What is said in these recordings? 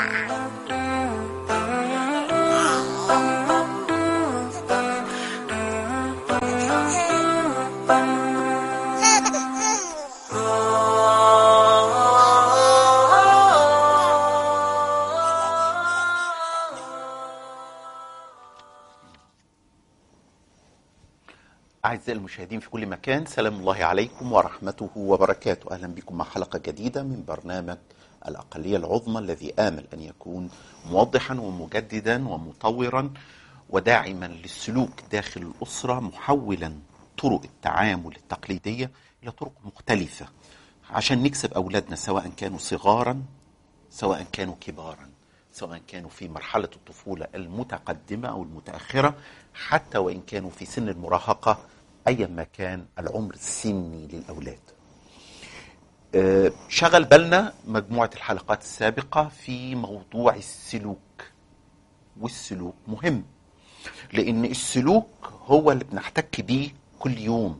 أعزائي المشاهدين في كل مكان سلام الله عليكم ورحمته وبركاته أهلا بكم مع حلقة جديدة من برنامج الأقلية العظمى الذي آمل أن يكون موضحا ومجددا ومطورا وداعما للسلوك داخل الأسرة محولا طرق التعامل التقليدية إلى طرق مختلفة عشان نكسب أولادنا سواء كانوا صغارا سواء كانوا كبارا سواء كانوا في مرحلة الطفولة المتقدمة أو المتأخرة حتى وإن كانوا في سن المراهقة أيا ما كان العمر السني للأولاد آه، شغل بالنا مجموعة الحلقات السابقة في موضوع السلوك والسلوك مهم لأن السلوك هو اللي بنحتك بيه كل يوم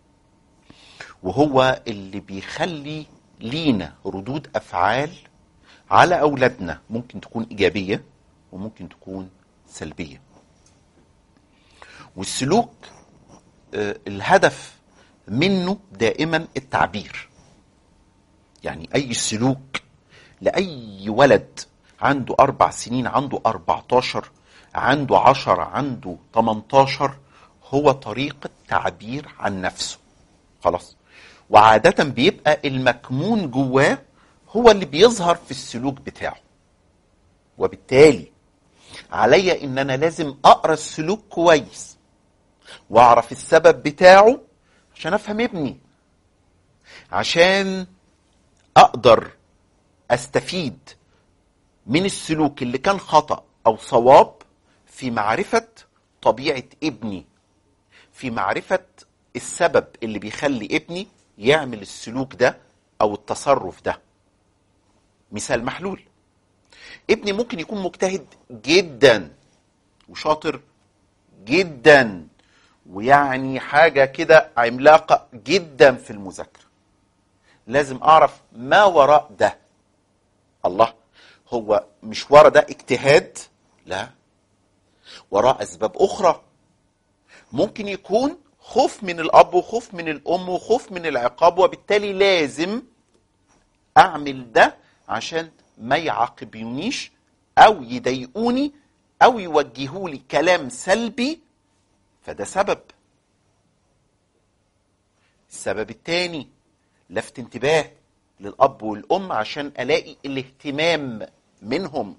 وهو اللي بيخلي لينا ردود أفعال على أولادنا ممكن تكون إيجابية وممكن تكون سلبية والسلوك آه، الهدف منه دائما التعبير يعني أي سلوك لأي ولد عنده أربع سنين عنده أربعتاشر عنده عشر عنده تمنتاشر هو طريقة تعبير عن نفسه خلاص وعادة بيبقى المكمون جواه هو اللي بيظهر في السلوك بتاعه وبالتالي عليا ان انا لازم اقرا السلوك كويس واعرف السبب بتاعه عشان افهم ابني عشان اقدر استفيد من السلوك اللي كان خطا او صواب في معرفه طبيعه ابني في معرفه السبب اللي بيخلي ابني يعمل السلوك ده او التصرف ده مثال محلول ابني ممكن يكون مجتهد جدا وشاطر جدا ويعني حاجه كده عملاقه جدا في المذاكره لازم اعرف ما وراء ده الله هو مش ورا ده اجتهاد لا وراء اسباب اخرى ممكن يكون خوف من الاب وخوف من الام وخوف من العقاب وبالتالي لازم اعمل ده عشان ما يعاقبونيش او يضايقوني او يوجهوا لي كلام سلبي فده سبب السبب الثاني لفت انتباه للاب والام عشان الاقي الاهتمام منهم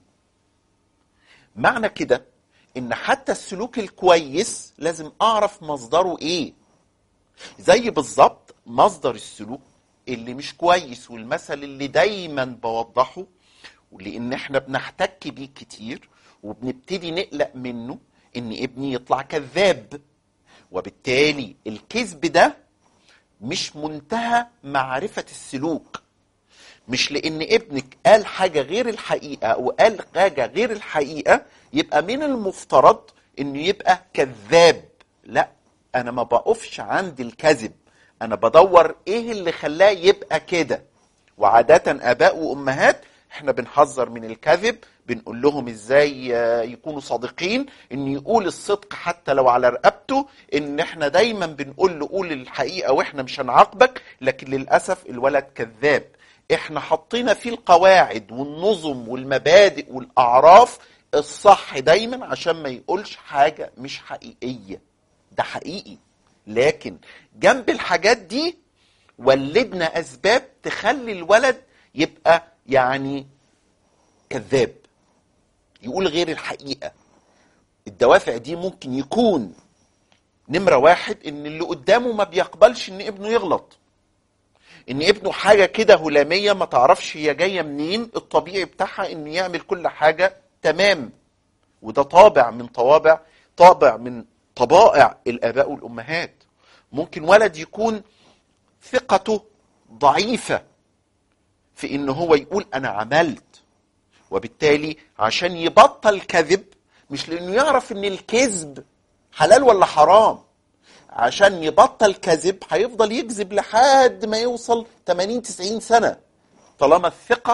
معنى كده ان حتى السلوك الكويس لازم اعرف مصدره ايه زي بالظبط مصدر السلوك اللي مش كويس والمثل اللي دايما بوضحه لان احنا بنحتك بيه كتير وبنبتدي نقلق منه ان ابني يطلع كذاب وبالتالي الكذب ده مش منتهى معرفة السلوك مش لان ابنك قال حاجة غير الحقيقة او قال حاجة غير الحقيقة يبقى من المفترض انه يبقى كذاب لا انا ما بقفش عند الكذب انا بدور ايه اللي خلاه يبقى كده وعادة اباء وامهات احنا بنحذر من الكذب بنقول لهم ازاي آه، يكونوا صادقين ان يقول الصدق حتى لو على رقبته ان احنا دايما بنقول له قول الحقيقة واحنا مش هنعاقبك لكن للأسف الولد كذاب احنا حطينا فيه القواعد والنظم والمبادئ والاعراف الصح دايما عشان ما يقولش حاجة مش حقيقية ده حقيقي لكن جنب الحاجات دي ولدنا اسباب تخلي الولد يبقى يعني كذاب يقول غير الحقيقه الدوافع دي ممكن يكون نمره واحد ان اللي قدامه ما بيقبلش ان ابنه يغلط ان ابنه حاجه كده هلاميه ما تعرفش هي جايه منين الطبيعي بتاعها انه يعمل كل حاجه تمام وده طابع من طوابع طابع من طبائع الاباء والامهات ممكن ولد يكون ثقته ضعيفه في ان هو يقول انا عملت وبالتالي عشان يبطل كذب مش لانه يعرف ان الكذب حلال ولا حرام عشان يبطل كذب هيفضل يكذب لحد ما يوصل 80 90 سنه طالما الثقه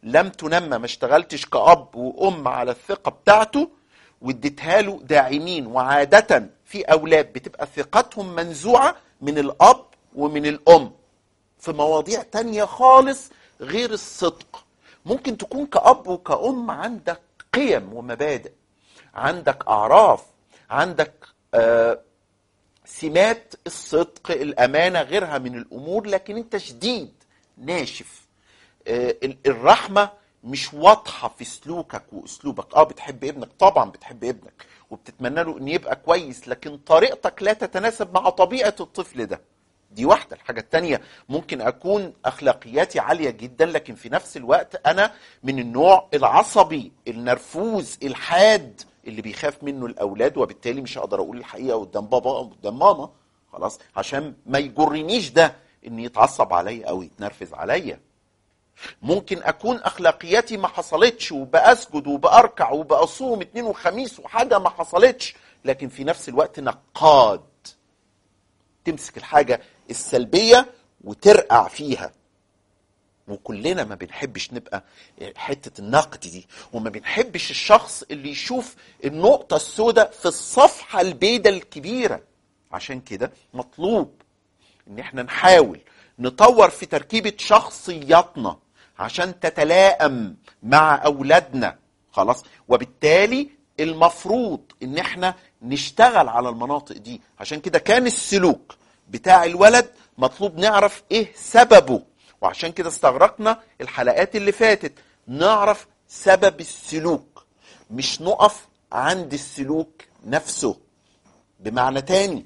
لم تنمى ما اشتغلتش كأب وأم على الثقة بتاعته واديتها له داعمين وعادة في أولاد بتبقى ثقتهم منزوعة من الأب ومن الأم في مواضيع تانية خالص غير الصدق ممكن تكون كأب وكأم عندك قيم ومبادئ عندك أعراف عندك آه سمات الصدق الأمانة غيرها من الأمور لكن أنت شديد ناشف آه الرحمة مش واضحة في سلوكك وأسلوبك آه بتحب ابنك طبعا بتحب ابنك وبتتمنى له أن يبقى كويس لكن طريقتك لا تتناسب مع طبيعة الطفل ده دي واحدة الحاجة التانية ممكن أكون أخلاقياتي عالية جدا لكن في نفس الوقت أنا من النوع العصبي النرفوز الحاد اللي بيخاف منه الأولاد وبالتالي مش هقدر أقول الحقيقة قدام بابا أو قدام ماما خلاص عشان ما يجرنيش ده إن يتعصب عليا أو يتنرفز عليا ممكن أكون أخلاقياتي ما حصلتش وبأسجد وبأركع وبأصوم اتنين وخميس وحاجة ما حصلتش لكن في نفس الوقت نقاد تمسك الحاجة السلبية وترقع فيها وكلنا ما بنحبش نبقى حتة النقد دي وما بنحبش الشخص اللي يشوف النقطة السوداء في الصفحة البيضاء الكبيرة عشان كده مطلوب ان احنا نحاول نطور في تركيبة شخصياتنا عشان تتلائم مع اولادنا خلاص وبالتالي المفروض ان احنا نشتغل على المناطق دي عشان كده كان السلوك بتاع الولد مطلوب نعرف ايه سببه وعشان كده استغرقنا الحلقات اللي فاتت نعرف سبب السلوك مش نقف عند السلوك نفسه بمعنى تاني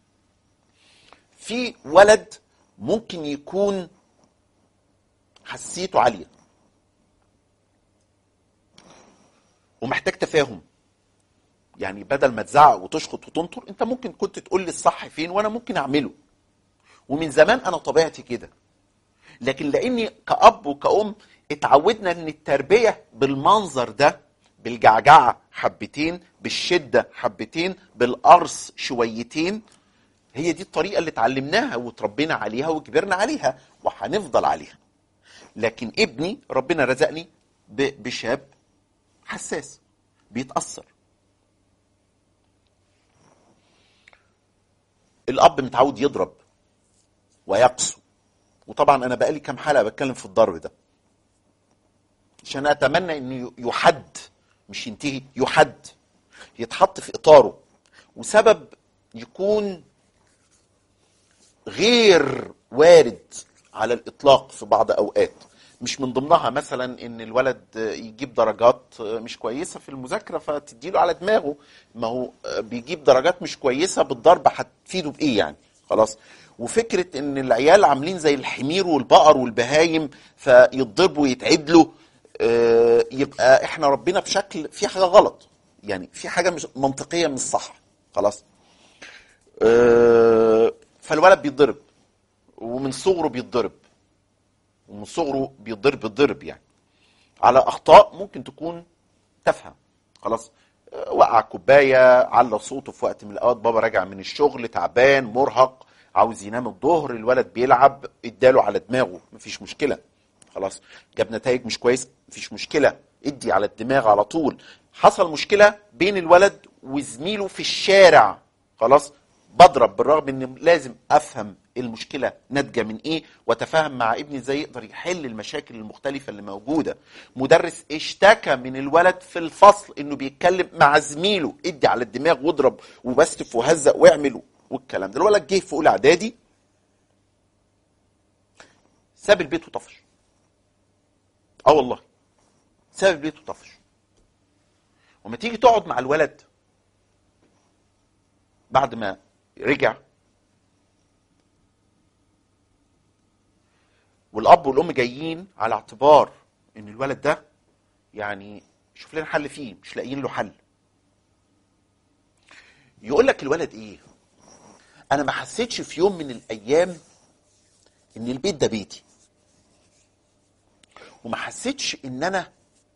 في ولد ممكن يكون حسيته عاليه ومحتاج تفاهم يعني بدل ما تزعق وتشخط وتنطر انت ممكن كنت تقول لي الصح فين وانا ممكن اعمله ومن زمان انا طبيعتي كده لكن لاني كاب وكأم اتعودنا ان التربيه بالمنظر ده بالجعجعه حبتين بالشده حبتين بالقرص شويتين هي دي الطريقه اللي اتعلمناها وتربينا عليها وكبرنا عليها وهنفضل عليها لكن ابني ربنا رزقني بشاب حساس بيتاثر الاب متعود يضرب ويقسو وطبعا انا بقالي كام حلقه بتكلم في الضرب ده عشان اتمنى انه يحد مش ينتهي يحد يتحط في اطاره وسبب يكون غير وارد على الاطلاق في بعض اوقات مش من ضمنها مثلا ان الولد يجيب درجات مش كويسه في المذاكره فتديله على دماغه ما هو بيجيب درجات مش كويسه بالضرب هتفيده بايه يعني خلاص وفكره ان العيال عاملين زي الحمير والبقر والبهايم فيتضربوا ويتعدلوا يبقى احنا ربنا بشكل في حاجه غلط يعني في حاجه مش منطقيه مش صح خلاص فالولد بيتضرب ومن صغره بيتضرب ومن صغره بيتضرب بالضرب يعني على اخطاء ممكن تكون تافهه خلاص وقع كوبايه على صوته في وقت من الاوقات بابا راجع من الشغل تعبان مرهق عاوز ينام الظهر الولد بيلعب اداله على دماغه مفيش مشكله خلاص جاب نتائج مش كويس مفيش مشكله ادي على الدماغ على طول حصل مشكله بين الولد وزميله في الشارع خلاص بضرب بالرغم ان لازم افهم المشكله ناتجه من ايه واتفاهم مع ابني ازاي يقدر يحل المشاكل المختلفه اللي موجوده مدرس اشتكى من الولد في الفصل انه بيتكلم مع زميله ادي على الدماغ واضرب وبستف وهزق واعمل والكلام ده الولد جه في اولى اعدادي ساب البيت وطفش اه والله ساب البيت وطفش وما تيجي تقعد مع الولد بعد ما رجع والاب والام جايين على اعتبار ان الولد ده يعني شوف لنا حل فيه مش لاقيين له حل يقول لك الولد ايه انا ما حسيتش في يوم من الايام ان البيت ده بيتي وما حسيتش ان انا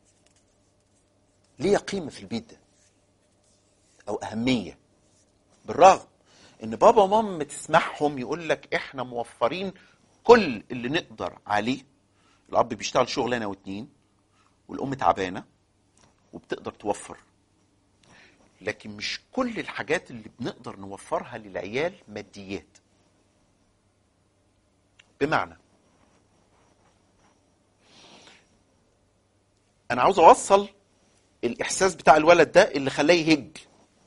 ليا قيمه في البيت ده او اهميه بالرغم ان بابا وماما تسمعهم يقول لك احنا موفرين كل اللي نقدر عليه الاب بيشتغل شغلانه واتنين والام تعبانه وبتقدر توفر لكن مش كل الحاجات اللي بنقدر نوفرها للعيال ماديات بمعنى انا عاوز اوصل الاحساس بتاع الولد ده اللي خلاه يهج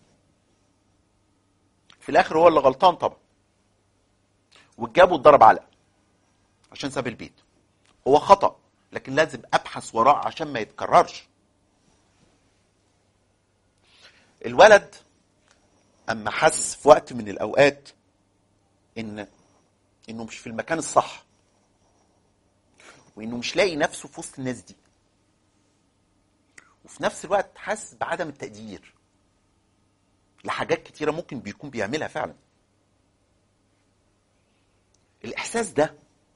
في الاخر هو اللي غلطان طبعا واتجاب واتضرب علقه عشان ساب البيت هو خطا لكن لازم ابحث وراه عشان ما يتكررش الولد اما حس في وقت من الاوقات ان انه مش في المكان الصح وانه مش لاقي نفسه في وسط الناس دي وفي نفس الوقت حس بعدم التقدير لحاجات كتيره ممكن بيكون بيعملها فعلا الاحساس ده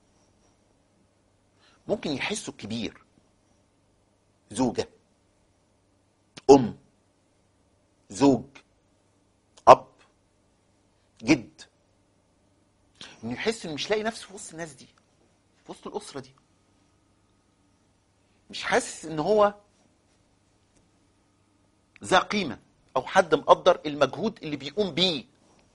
ممكن يحسه كبير زوجه ام زوج اب جد انه يحس انه مش لاقي نفسه في وسط الناس دي في وسط الاسره دي مش حاسس ان هو ذا قيمه او حد مقدر المجهود اللي بيقوم بيه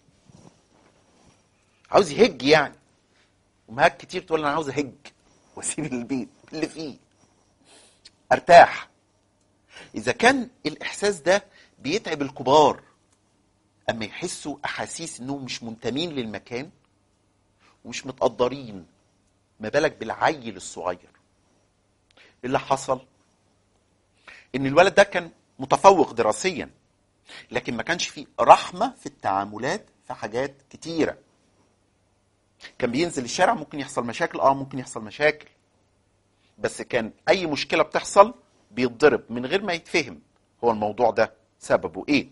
عاوز يهج يعني امهات كتير تقول انا عاوز اهج واسيب البيت اللي فيه ارتاح اذا كان الاحساس ده بيتعب الكبار اما يحسوا احاسيس انهم مش منتمين للمكان ومش متقدرين ما بالك بالعيل الصغير اللي حصل ان الولد ده كان متفوق دراسيا لكن ما كانش فيه رحمه في التعاملات في حاجات كتيره كان بينزل الشارع ممكن يحصل مشاكل اه ممكن يحصل مشاكل بس كان اي مشكله بتحصل بيتضرب من غير ما يتفهم هو الموضوع ده سببه ايه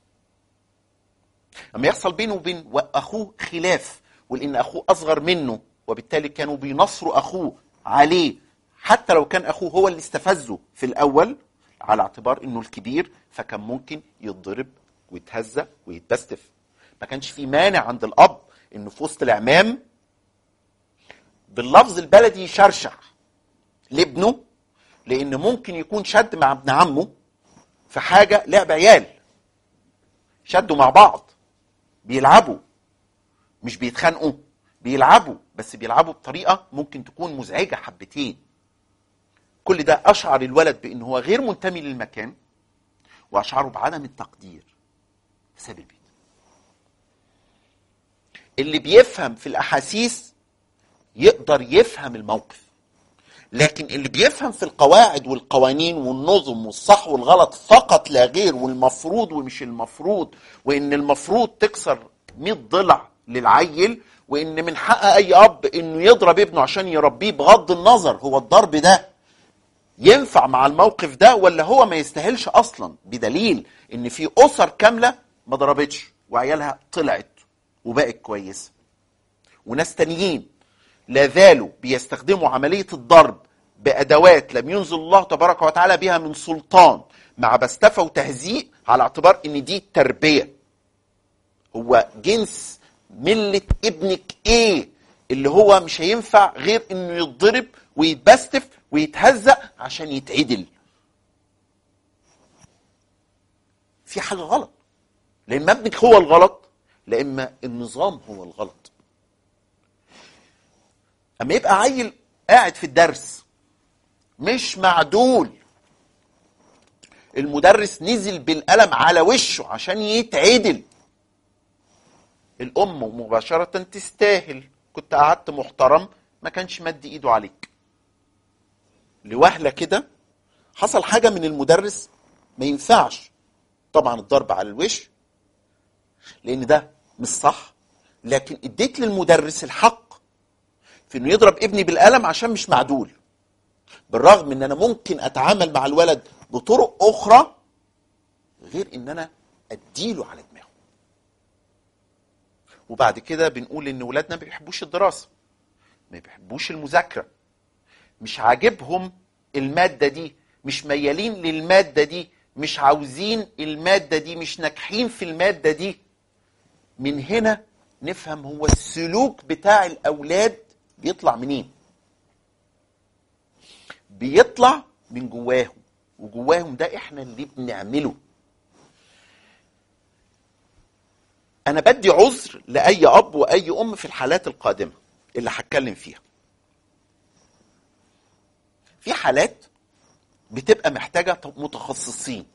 اما يحصل بينه وبين اخوه خلاف ولان اخوه اصغر منه وبالتالي كانوا بينصروا اخوه عليه حتى لو كان اخوه هو اللي استفزه في الاول على اعتبار انه الكبير فكان ممكن يتضرب ويتهزأ ويتبستف ما كانش في مانع عند الاب انه في وسط العمام باللفظ البلدي يشرشح لابنه لان ممكن يكون شد مع ابن عمه في حاجه لعب عيال شدوا مع بعض بيلعبوا مش بيتخانقوا بيلعبوا بس بيلعبوا بطريقه ممكن تكون مزعجه حبتين كل ده اشعر الولد بان هو غير منتمي للمكان واشعره بعدم التقدير فساب البيت اللي بيفهم في الاحاسيس يقدر يفهم الموقف لكن اللي بيفهم في القواعد والقوانين والنظم والصح والغلط فقط لا غير والمفروض ومش المفروض وان المفروض تكسر 100 ضلع للعيل وان من حق اي اب انه يضرب ابنه عشان يربيه بغض النظر هو الضرب ده ينفع مع الموقف ده ولا هو ما يستاهلش اصلا بدليل ان في اسر كامله ما ضربتش وعيالها طلعت وبقت كويسه وناس تانيين لا زالوا بيستخدموا عمليه الضرب بادوات لم ينزل الله تبارك وتعالى بها من سلطان مع بستفه وتهزيء على اعتبار ان دي تربيه هو جنس مله ابنك ايه اللي هو مش هينفع غير انه يتضرب ويتبستف ويتهزأ عشان يتعدل في حاجه غلط لا اما ابنك هو الغلط لا اما النظام هو الغلط اما يبقى عيل قاعد في الدرس مش معدول المدرس نزل بالقلم على وشه عشان يتعدل الام مباشره تستاهل كنت قعدت محترم ما كانش مد ايده عليك لوهله كده حصل حاجه من المدرس ما ينفعش طبعا الضرب على الوش لان ده مش صح لكن اديت للمدرس الحق في انه يضرب ابني بالقلم عشان مش معدول بالرغم ان انا ممكن اتعامل مع الولد بطرق اخرى غير ان انا اديله على دماغه وبعد كده بنقول ان ولادنا ما بيحبوش الدراسه ما بيحبوش المذاكره مش عاجبهم الماده دي مش ميالين للماده دي مش عاوزين الماده دي مش ناجحين في الماده دي من هنا نفهم هو السلوك بتاع الاولاد بيطلع منين بيطلع من جواهم وجواهم ده احنا اللي بنعمله انا بدي عذر لاي اب واي ام في الحالات القادمه اللي هتكلم فيها في حالات بتبقى محتاجه متخصصين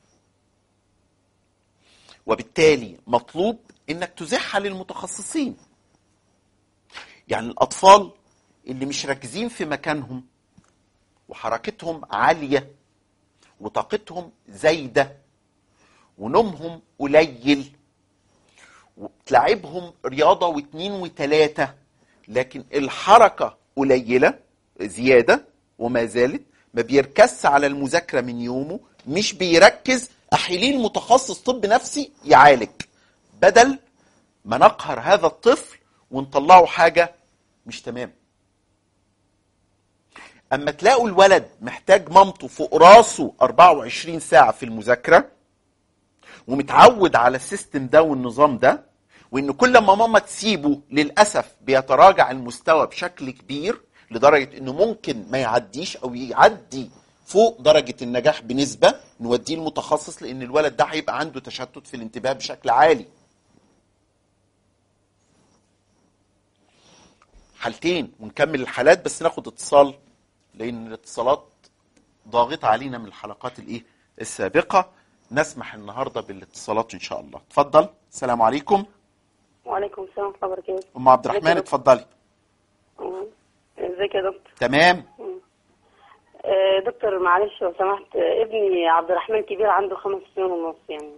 وبالتالي مطلوب انك تزحها للمتخصصين يعني الاطفال اللي مش راكزين في مكانهم وحركتهم عاليه وطاقتهم زايده ونومهم قليل وتلعبهم رياضه واثنين وثلاثه لكن الحركه قليله زياده وما زالت ما بيركزش على المذاكره من يومه مش بيركز احيليه المتخصص طب نفسي يعالج بدل ما نقهر هذا الطفل ونطلعه حاجه مش تمام اما تلاقوا الولد محتاج مامته فوق راسه 24 ساعه في المذاكره ومتعود على السيستم ده والنظام ده وان كل ما ماما تسيبه للاسف بيتراجع المستوى بشكل كبير لدرجه انه ممكن ما يعديش او يعدي فوق درجه النجاح بنسبه نوديه المتخصص لان الولد ده هيبقى عنده تشتت في الانتباه بشكل عالي حالتين ونكمل الحالات بس ناخد اتصال لان الاتصالات ضاغطه علينا من الحلقات الايه السابقه نسمح النهارده بالاتصالات ان شاء الله اتفضل السلام عليكم وعليكم السلام ورحمة الله وبركاته ام عبد الرحمن ازيك يا اتفضلي دكتور؟ ازيك يا دكتور تمام آه، دكتور معلش لو سمحت آه، ابني عبد الرحمن كبير عنده خمس سنين ونص يعني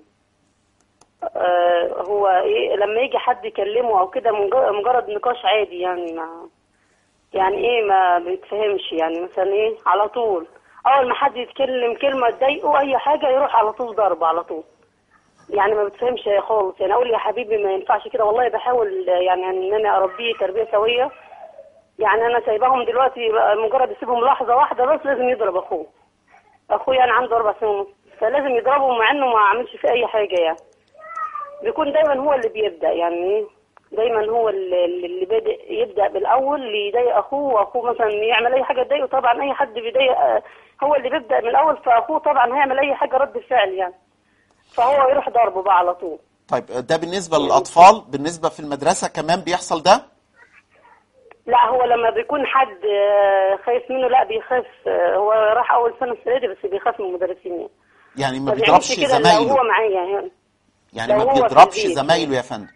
آه، هو ايه لما يجي حد يكلمه او كده مج- مجرد نقاش عادي يعني ما يعني ايه ما بيتفهمش يعني مثلا ايه على طول اول ما حد يتكلم كلمه تضايقه اي حاجه يروح على طول ضرب على طول يعني ما بتفهمش خالص يعني اقول يا حبيبي ما ينفعش كده والله بحاول يعني ان انا اربيه تربيه سويه يعني انا سايباهم دلوقتي بقى مجرد اسيبهم لحظه واحده بس لازم يضرب اخوه اخويا يعني عنده اربع سنين ونص فلازم يضربه مع انه ما عملش فيه اي حاجه يعني بيكون دايما هو اللي بيبدا يعني ايه دايما هو اللي, اللي بادئ يبدا بالاول اللي يضايق اخوه واخوه مثلا يعمل اي حاجه تضايقه طبعا اي حد بيضايق آه، هو اللي بيبدا من الاول فاخوه طبعا هيعمل اي حاجه رد فعل يعني فهو يروح ضربه بقى على طول طيب ده بالنسبه للاطفال بالنسبه في المدرسه كمان بيحصل ده لا هو لما بيكون حد آه، خايف منه لا بيخاف آه، هو راح اول سنه السنه دي بس بيخاف من المدرسين يعني يعني ما ما بيضربش بيعملش كده إلا لو هو زمايله معايا يعني يعني لو ما هو في بيضربش البيت. زمايله يا فندم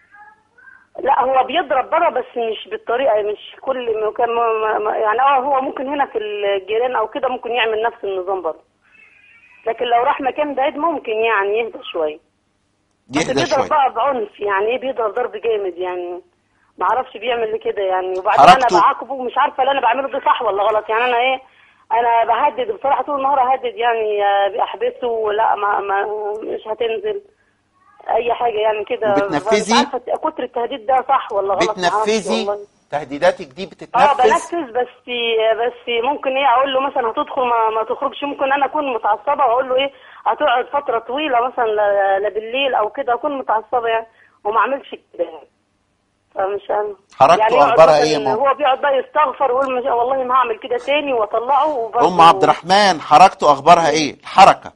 لا هو بيضرب بره بس مش بالطريقه مش كل مكان ما- ما- يعني اه هو ممكن هنا في الجيران او كده ممكن يعمل نفس النظام برضه لكن لو راح مكان بعيد ممكن يعني يهدى شويه بس يهدى بيضرب شويه بقى بعنف يعني ايه بيضرب ضرب جامد يعني ما اعرفش بيعمل ليه كده يعني وبعدين انا حركته- بعاقبه ومش عارفه اللي انا بعمله ده صح ولا غلط يعني انا ايه انا بهدد بصراحه طول النهار اهدد يعني آه، احبسه لا ما, ما مش هتنزل اي حاجه يعني كده وبتنفذي؟ مش عارفه كتر التهديد ده صح ولا غلط معرفش بتنفذي والله. تهديداتك دي اه بتتنفذ بنفذ بس بس ممكن ايه اقول له مثلا هتدخل ما, ما تخرجش ممكن انا اكون متعصبه واقول له ايه هتقعد فتره طويله مثلا ل- لا بالليل او كده اكون متعصبه يعني وما اعملش كده يعني فمش انا حركته يقعد أخبارها مثلاً إيه يا ماما؟ هو بيقعد بقى يستغفر ويقول مش والله ما هعمل كده تاني واطلعه وبرضه ام عبد الرحمن حركته اخبارها ايه الحركه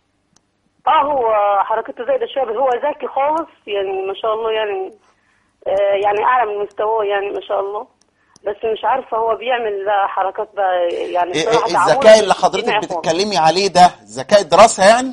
اه هو حركته زايده شويه بس هو ذكي خالص يعني ما شاء الله يعني آه يعني اعلى من مستواه يعني ما شاء الله بس مش عارفه هو بيعمل بقى حركات بقى يعني إيه بصراحة إيه تعامله الذكاء اللي مش حضرتك اجتماعي خالص. بتتكلمي عليه ده ذكاء دراسه يعني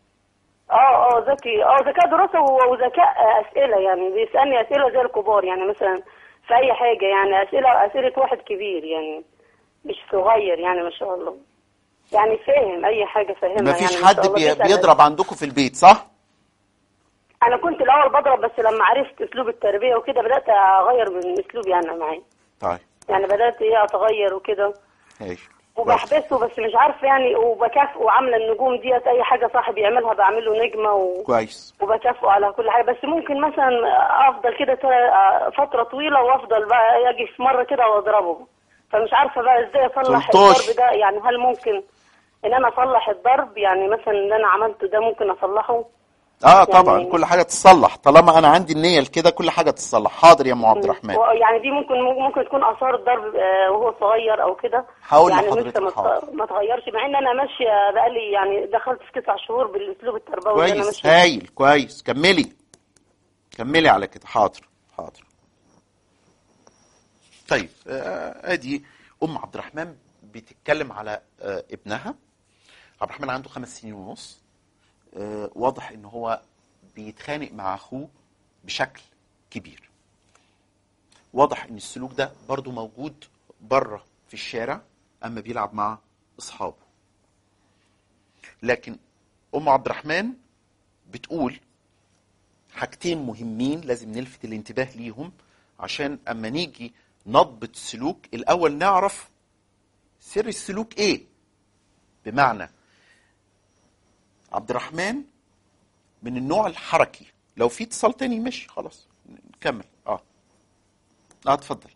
اه اه ذكي اه ذكاء دراسه و- وذكاء آه، اسئله يعني بيسالني اسئله زي الكبار يعني مثلا في اي حاجه يعني اسئله اسئله واحد كبير يعني مش صغير يعني ما شاء الله يعني فاهم اي حاجه فاهمها ما يعني فيش ما حد شاء الله بي- بيسأل بيضرب عندكم في البيت صح انا كنت الاول بضرب بس لما عرفت اسلوب التربيه وكده بدات اغير من اسلوبي انا معاه طيب يعني بدات ايه اتغير وكده ماشي وبحبسه بس مش عارفه يعني وبكافئه وعامله النجوم ديت اي حاجه صاحبي يعملها بعمل له نجمه و... كويس وبكافئه على كل حاجه بس ممكن مثلا افضل كده تا- فتره طويله وافضل بقى اجي في مره كده واضربه فمش عارفه بقى ازاي اصلح تلطش. الضرب ده يعني هل ممكن ان انا اصلح الضرب يعني مثلا اللي انا عملته ده ممكن اصلحه اه طبعا كل حاجه تتصلح طالما انا عندي النيه لكده كل حاجه تتصلح حاضر يا ام عبد الرحمن و- يعني دي ممكن ممكن تكون اثار الضرب آه، وهو صغير او كده هقول يعني لحضرتك لسه ما حاضر. ت- ما اتغيرش مع ان انا ماشيه بقالي يعني دخلت في تسع شهور بالاسلوب التربوي اللي انا كويس ماشيه هايل كويس كملي كملي على كده حاضر حاضر طيب آه، ادي ام عبد الرحمن بتتكلم على آه، ابنها عبد الرحمن عنده خمس سنين ونص آه، واضح ان هو بيتخانق مع اخوه بشكل كبير واضح ان السلوك ده برضو موجود بره في الشارع اما بيلعب مع اصحابه لكن ام عبد الرحمن بتقول حاجتين مهمين لازم نلفت الانتباه ليهم عشان اما نيجي نضبط السلوك الاول نعرف سر السلوك ايه بمعنى عبد الرحمن من النوع الحركي لو في اتصال تاني ماشي خلاص نكمل اه اه اتفضل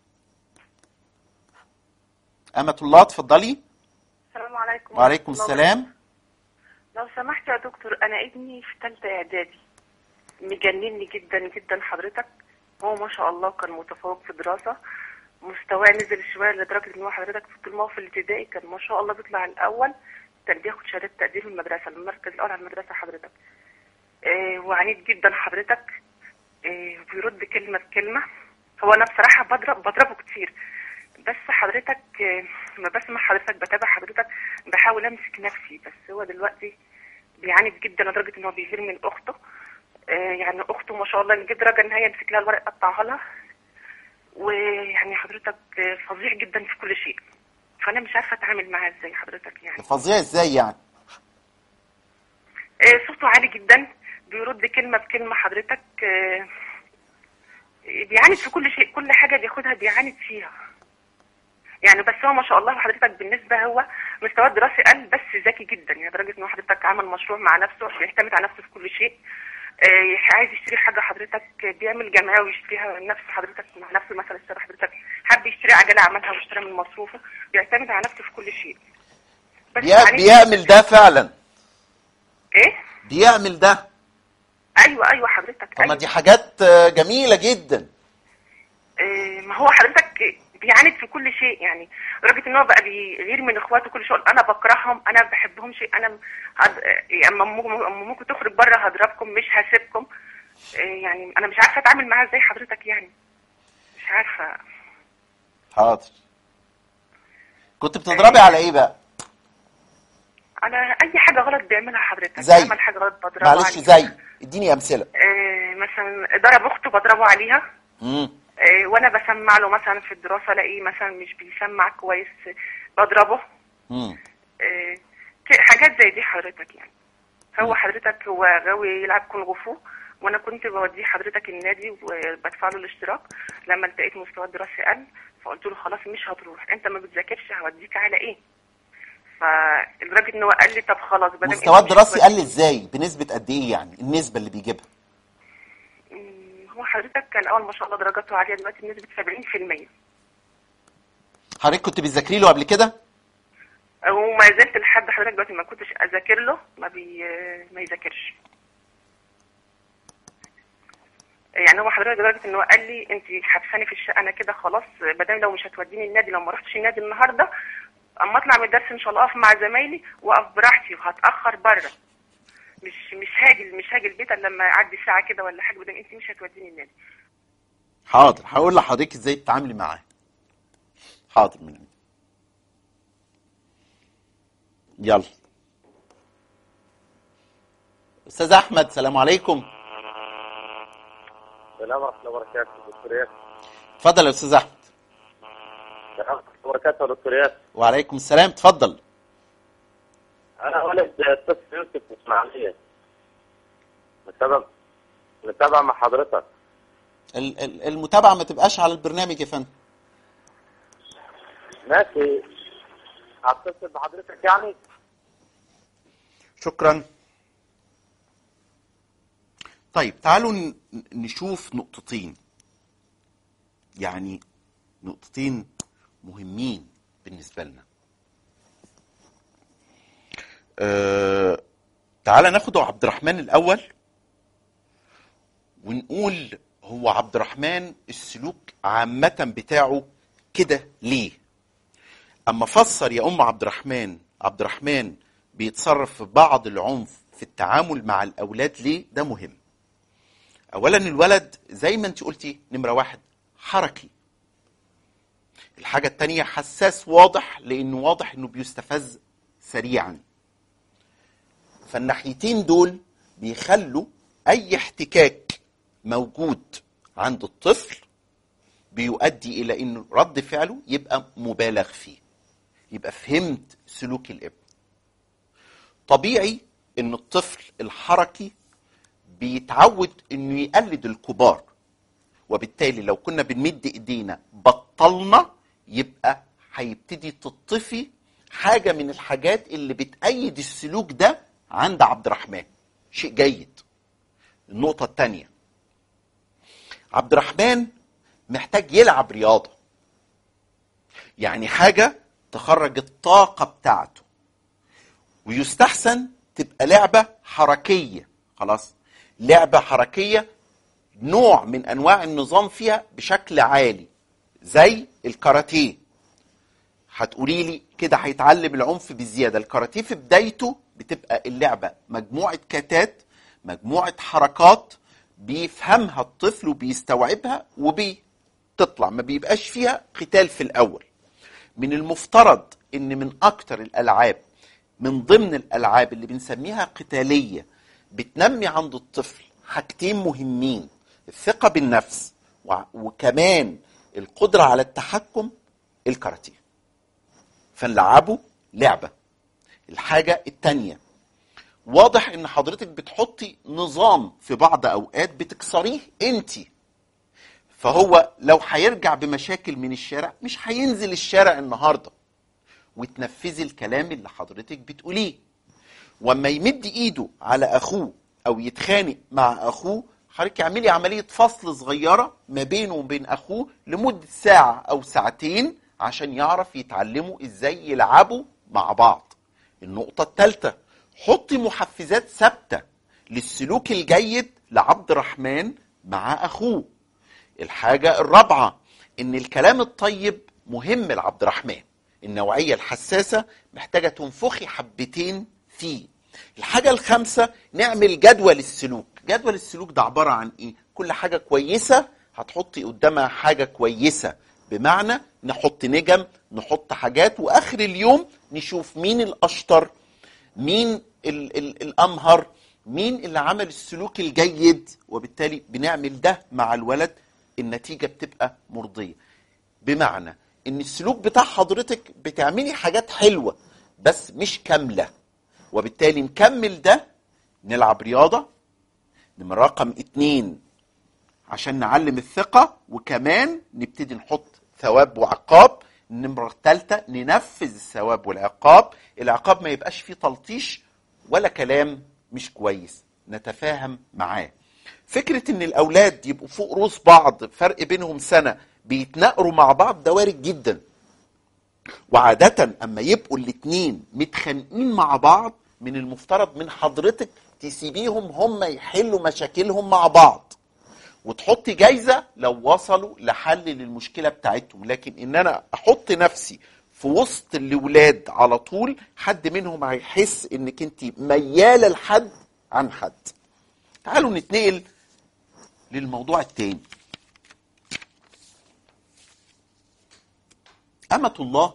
أمة الله اتفضلي السلام عليكم وعليكم ورحمة الله السلام لو سمحت يا دكتور انا ابني في ثالثه اعدادي مجنني جدا جدا حضرتك هو ما شاء الله كان متفوق في الدراسه مستواه نزل شويه لدرجه ان هو حضرتك في طول ما هو في الابتدائي كان ما شاء الله بيطلع الاول كان بياخد شهادات تقدير في المدرسه المركز الاول على المدرسه حضرتك آه وعنيد جدا حضرتك آه بيرد كلمه بكلمه هو انا بصراحه بضرب بضربه كتير بس حضرتك آه، لما بسمع حضرتك بتابع حضرتك بحاول امسك نفسي بس هو دلوقتي بيعاند جدا لدرجه ان هو بيغير من اخته آه، يعني اخته ما شاء الله لدرجه ان هي يمسك لها الورق يقطعها لها ويعني حضرتك آه، فظيع جدا في كل شيء فانا مش عارفه اتعامل معاه ازاي حضرتك يعني فظيع ازاي يعني آه، صوته عالي جدا بيرد كلمه بكلمه حضرتك آه، بيعاند في كل شيء كل حاجه بياخدها بيعاند فيها يعني بس هو ما شاء الله حضرتك بالنسبه هو مستواه الدراسي قل بس ذكي جدا يعني لدرجه ان هو حضرتك عمل مشروع مع نفسه بيعتمد على نفسه في كل شيء آه، عايز يشتري حاجه حضرتك بيعمل جمعيه ويشتريها نفسه حضرتك مع نفسه مثلا اشترى حضرتك حب يشتري عجله عملها واشترى من مصروفه بيعتمد على نفسه في كل شيء بس بيع- يعني- بيعمل ده فعلا ايه بيعمل ده ايوه ايوه حضرتك طب ما أيوة. دي حاجات آه، جميلة جدا آه، ما هو حضرتك بيعاند في كل شيء يعني لدرجه ان هو بقى بيغير من اخواته كل شيء انا بكرههم انا ما بحبهمش انا هد... آه، اما مم- أما ممكن تخرج بره هضربكم مش هسيبكم آه، يعني انا مش عارفه اتعامل معاه ازاي حضرتك يعني مش عارفه حاضر كنت بتضربي على ايه بقى على اي حاجه غلط بيعملها حضرتك زي؟ عمل حاجه غلط بضربه معلش عليها. زي اديني امثله آه، مثلا ضرب اخته بضربه عليها امم آه، وانا بسمع له مثلا في الدراسه الاقيه مثلا مش بيسمع كويس بضربه امم آه، ك- حاجات زي دي حضرتك يعني هو حضرتك هو غاوي يلعب كونغ فو وانا كنت بوديه حضرتك النادي وبدفع له الاشتراك لما لقيت مستوى الدراسي قل فقلت له خلاص مش هتروح انت ما بتذاكرش هوديك على ايه فلدرجه ان هو قال لي طب خلاص بدل مستواه الدراسي قل ازاي بنسبه قد ايه يعني النسبه اللي بيجيبها هو حضرتك كان اول ما شاء الله درجاته عاليه دلوقتي بنسبه 70% حضرتك كنت بتذاكري له قبل كده وما زلت لحد حضرتك دلوقتي ما كنتش اذاكر له ما بي ما يذاكرش يعني هو حضرتك لدرجه ان هو قال لي انت حبساني في الشقه انا كده خلاص بدل لو مش هتوديني النادي لو ما رحتش النادي النهارده اما اطلع من الدرس ان شاء الله اقف مع زمايلي واقف براحتي وهتاخر بره مش مش هاجي مش هاجي البيت الا لما اعدي ساعه كده ولا حاجه بدل انت مش هتوديني النادي حاضر هقول لحضرتك ازاي تتعاملي معاه حاضر من يلا استاذ احمد سلام عليكم السلام ورحمة الله وبركاته دكتور ياسر اتفضل يا استاذ احمد السلام ورحمة الله وبركاته دكتور ياسر وعليكم السلام اتفضل أنا ولد طفل يوسف من إسماعيلية متابع متابع مع حضرتك ال- ال- المتابعه ما تبقاش على البرنامج يا فندم ماشي هتصل بحضرتك يعني شكرا طيب تعالوا ن- نشوف نقطتين يعني نقطتين مهمين بالنسبة لنا أه تعالى ناخد عبد الرحمن الأول نقول هو عبد الرحمن السلوك عامة بتاعه كده ليه اما فسر يا ام عبد الرحمن عبد الرحمن بيتصرف في بعض العنف في التعامل مع الاولاد ليه ده مهم اولا الولد زي ما انت قلتي نمره واحد حركي الحاجة التانية حساس واضح لانه واضح انه بيستفز سريعا فالناحيتين دول بيخلوا اي احتكاك موجود عند الطفل بيؤدي الى انه رد فعله يبقى مبالغ فيه يبقى فهمت سلوك الابن طبيعي ان الطفل الحركي بيتعود انه يقلد الكبار وبالتالي لو كنا بنمد ايدينا بطلنا يبقى هيبتدي تطفي حاجة من الحاجات اللي بتأيد السلوك ده عند عبد الرحمن شيء جيد النقطة الثانية عبد الرحمن محتاج يلعب رياضة يعني حاجة تخرج الطاقة بتاعته ويستحسن تبقى لعبة حركية خلاص لعبة حركية نوع من أنواع النظام فيها بشكل عالي زي الكاراتيه هتقولي لي كده هيتعلم العنف بزيادة الكاراتيه في بدايته بتبقى اللعبة مجموعة كاتات مجموعة حركات بيفهمها الطفل وبيستوعبها وبتطلع ما بيبقاش فيها قتال في الأول من المفترض ان من اكتر الالعاب من ضمن الالعاب اللي بنسميها قتاليه بتنمي عند الطفل حاجتين مهمين الثقه بالنفس وع- وكمان القدره على التحكم الكاراتيه فنلعبه لعبه الحاجه التانيه واضح ان حضرتك بتحطي نظام في بعض اوقات بتكسريه انتي فهو لو هيرجع بمشاكل من الشارع مش هينزل الشارع النهارده وتنفذي الكلام اللي حضرتك بتقوليه واما يمد ايده على اخوه او يتخانق مع اخوه حضرتك اعملي عمليه فصل صغيره ما بينه وبين اخوه لمده ساعه او ساعتين عشان يعرف يتعلموا ازاي يلعبوا مع بعض النقطه الثالثه حطي محفزات ثابته للسلوك الجيد لعبد الرحمن مع اخوه الحاجة الرابعة إن الكلام الطيب مهم لعبد الرحمن النوعية الحساسة محتاجة تنفخي حبتين فيه الحاجة الخامسة نعمل جدول السلوك جدول السلوك ده عبارة عن إيه كل حاجة كويسة هتحطي قدامها حاجة كويسة بمعنى نحط نجم نحط حاجات وآخر اليوم نشوف مين الأشطر مين ال ال الامهر مين اللي عمل السلوك الجيد وبالتالي بنعمل ده مع الولد النتيجه بتبقى مرضيه بمعنى ان السلوك بتاع حضرتك بتعملي حاجات حلوه بس مش كامله وبالتالي نكمل ده نلعب رياضه نمرة رقم اتنين عشان نعلم الثقة وكمان نبتدي نحط ثواب وعقاب النمرة الثالثة ننفذ الثواب والعقاب العقاب ما يبقاش فيه تلطيش ولا كلام مش كويس نتفاهم معاه فكرة ان الاولاد يبقوا فوق روس بعض فرق بينهم سنة بيتناقروا مع بعض ده وارد جدا وعادة اما يبقوا الاتنين متخانقين مع بعض من المفترض من حضرتك تسيبيهم هم يحلوا مشاكلهم مع بعض وتحطي جايزة لو وصلوا لحل للمشكلة بتاعتهم لكن ان انا احط نفسي في وسط الاولاد على طول حد منهم هيحس انك انت ميالة لحد عن حد تعالوا نتنقل للموضوع التاني أمة الله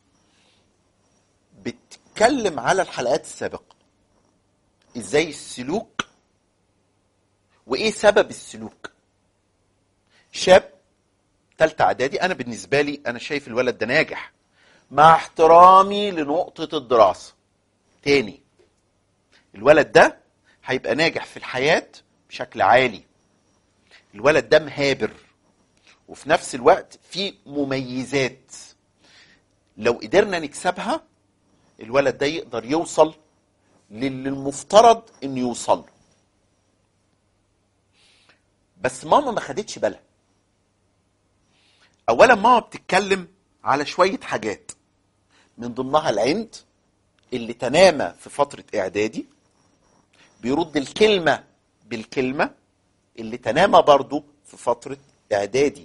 بتتكلم على الحلقات السابقة ازاي السلوك وايه سبب السلوك شاب تالتة اعدادي انا بالنسبة لي انا شايف الولد ده ناجح مع احترامي لنقطة الدراسة تاني الولد ده هيبقى ناجح في الحياة بشكل عالي الولد ده مهابر وفي نفس الوقت في مميزات لو قدرنا نكسبها الولد ده يقدر يوصل للي المفترض انه يوصل له بس ماما ما خدتش بالها اولا ماما بتتكلم على شويه حاجات من ضمنها العند اللي تنامى في فتره اعدادي بيرد الكلمه بالكلمه اللي تنامى برضو في فترة اعدادي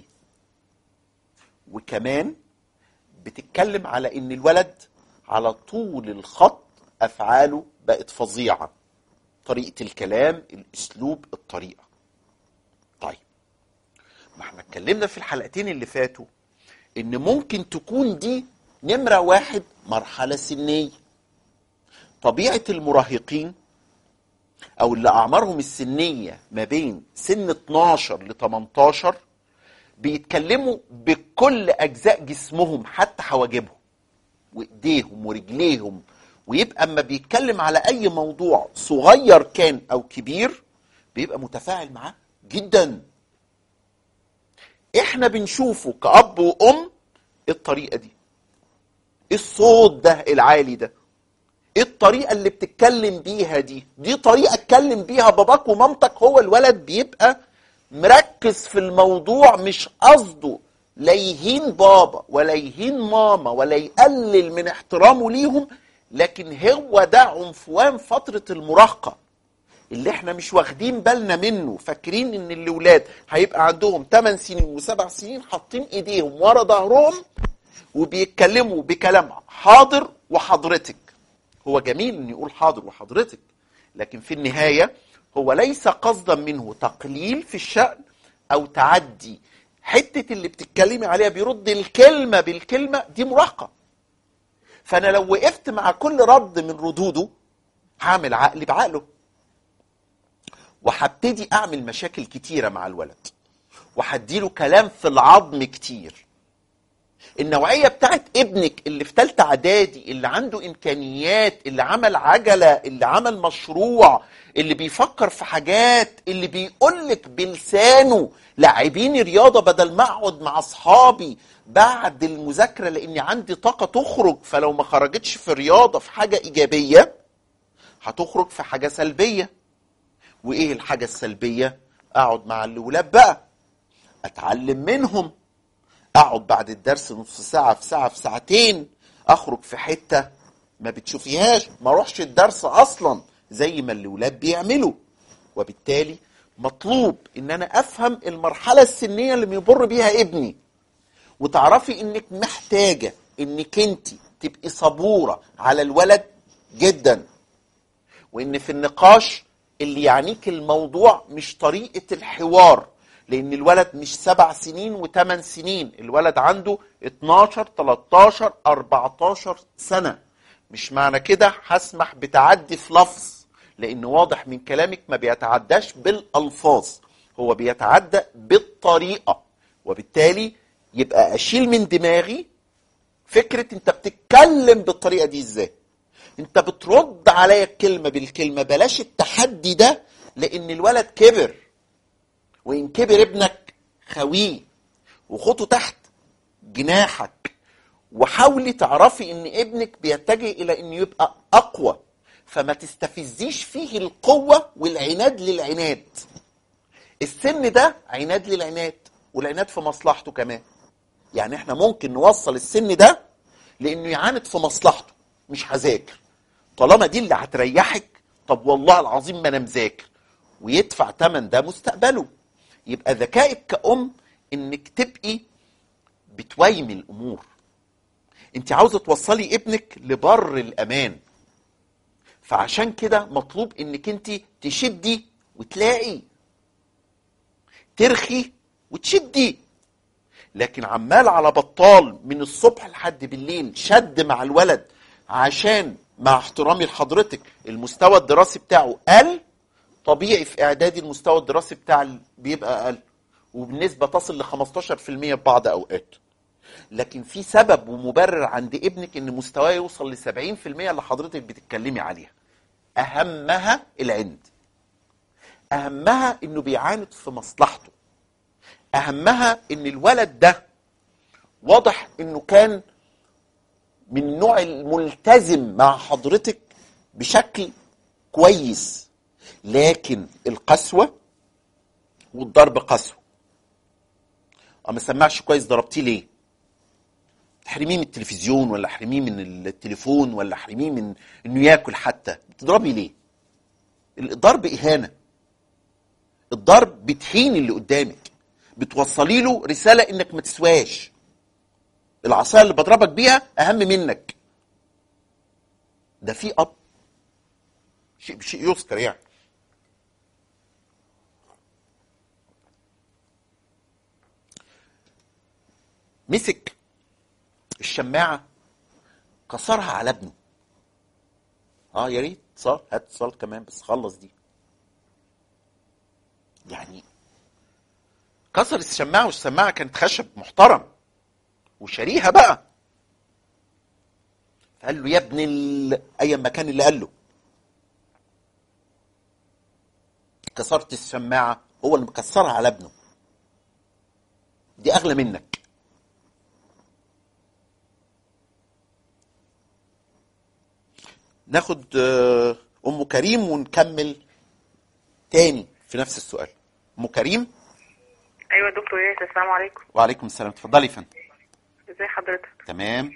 وكمان بتتكلم على ان الولد على طول الخط افعاله بقت فظيعة طريقة الكلام الاسلوب الطريقة طيب ما احنا اتكلمنا في الحلقتين اللي فاتوا ان ممكن تكون دي نمرة واحد مرحلة سنية طبيعة المراهقين او اللي اعمارهم السنية ما بين سن 12 ل 18 بيتكلموا بكل اجزاء جسمهم حتى حواجبهم وايديهم ورجليهم ويبقى اما بيتكلم على اي موضوع صغير كان او كبير بيبقى متفاعل معاه جدا احنا بنشوفه كأب وأم الطريقة دي الصوت ده العالي ده ايه الطريقة اللي بتتكلم بيها دي دي طريقة اتكلم بيها باباك ومامتك هو الولد بيبقى مركز في الموضوع مش قصده لا يهين بابا ولا يهين ماما ولا يقلل من احترامه ليهم لكن هو ده عنفوان فترة المراهقة اللي احنا مش واخدين بالنا منه فاكرين ان الاولاد هيبقى عندهم 8 سنين و7 سنين حاطين ايديهم ورا ظهرهم وبيتكلموا بكلام حاضر وحضرتك هو جميل ان يقول حاضر وحضرتك لكن في النهايه هو ليس قصدا منه تقليل في الشأن او تعدي حته اللي بتتكلمي عليها بيرد الكلمه بالكلمه دي مراهقه فانا لو وقفت مع كل رد من ردوده هعمل عقلي بعقله وهبتدي اعمل مشاكل كتيره مع الولد وهديله كلام في العظم كتير النوعيه بتاعت ابنك اللي في ثالثه اعدادي اللي عنده امكانيات اللي عمل عجله اللي عمل مشروع اللي بيفكر في حاجات اللي بيقول لك بلسانه لاعبين رياضه بدل ما اقعد مع اصحابي بعد المذاكره لاني عندي طاقه تخرج فلو ما خرجتش في رياضه في حاجه ايجابيه هتخرج في حاجه سلبيه وايه الحاجه السلبيه اقعد مع الاولاد بقى اتعلم منهم اقعد بعد الدرس نص ساعه في ساعه في ساعتين اخرج في حته ما بتشوفيهاش ما اروحش الدرس اصلا زي ما الاولاد بيعملوا وبالتالي مطلوب ان انا افهم المرحله السنيه اللي بيمر بيها ابني وتعرفي انك محتاجه انك انت تبقي صبوره على الولد جدا وان في النقاش اللي يعنيك الموضوع مش طريقه الحوار لان الولد مش سبع سنين وثمان سنين الولد عنده 12 13 14 سنه مش معنى كده هسمح بتعدي في لفظ لان واضح من كلامك ما بيتعداش بالالفاظ هو بيتعدى بالطريقه وبالتالي يبقى اشيل من دماغي فكره انت بتتكلم بالطريقه دي ازاي انت بترد عليا الكلمه بالكلمه بلاش التحدي ده لان الولد كبر وان كبر ابنك خويه وخطه تحت جناحك وحاولي تعرفي ان ابنك بيتجه الى انه يبقى اقوى فما تستفزيش فيه القوه والعناد للعناد السن ده عناد للعناد والعناد في مصلحته كمان يعني احنا ممكن نوصل السن ده لانه يعاند في مصلحته مش هذاكر طالما دي اللي هتريحك طب والله العظيم ما انا مذاكر ويدفع ثمن ده مستقبله يبقى ذكائك كأم انك تبقي بتويمي الامور انت عاوزه توصلي ابنك لبر الامان فعشان كده مطلوب انك انت تشدي وتلاقي ترخي وتشدي لكن عمال على بطال من الصبح لحد بالليل شد مع الولد عشان مع احترامي لحضرتك المستوى الدراسي بتاعه قل طبيعي في اعدادي المستوى الدراسي بتاع بيبقى اقل وبالنسبه تصل ل 15% في بعض اوقات لكن في سبب ومبرر عند ابنك ان مستواه يوصل ل 70% اللي حضرتك بتتكلمي عليها اهمها العند اهمها انه بيعاند في مصلحته اهمها ان الولد ده واضح انه كان من النوع الملتزم مع حضرتك بشكل كويس لكن القسوه والضرب قسوه اما سمعش كويس ضربتيه ليه احرميه من التلفزيون ولا احرميه من التليفون ولا احرميه من انه ياكل حتى بتضربي ليه الضرب اهانه الضرب بتهين اللي قدامك بتوصلي له رساله انك ما تسواش العصايه اللي بضربك بيها اهم منك ده في اب شيء شيء يذكر يعني مسك الشماعه كسرها على ابنه اه يا ريت اتصال هات اتصال كمان بس خلص دي يعني كسر الشماعه والسماعه كانت خشب محترم وشاريها بقى فقال له يا ابن ال... ايا ما كان اللي قال له كسرت الشماعه هو اللي مكسرها على ابنه دي اغلى منك ناخد آه، ام كريم ونكمل تاني في نفس السؤال ام كريم ايوه دكتور ياسر السلام عليكم وعليكم السلام اتفضلي يا فندم ازي حضرتك تمام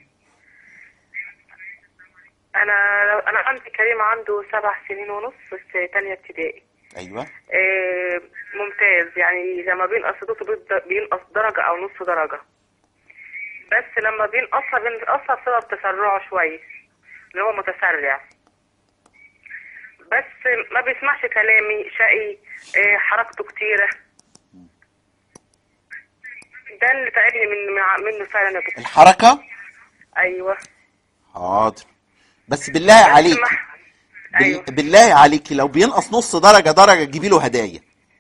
انا لو انا عندي كريم عنده سبع سنين ونص في تانية ابتدائي ايوه آه، ممتاز يعني لما بينقص صوته بيد- بينقص درجة أو نص درجة بس لما بينقصها بينقصها بسبب تسرعه شوية اللي هو متسرع بس ما بيسمعش كلامي شقي آه، حركته كتيرة ده اللي تعبني من مع- منه فعلا يا دكتور الحركه أيوه حاضر بس بالله عليكي ما- بال... أيوه بالله عليكي لو بينقص نص درجه درجه جيبي له هدايا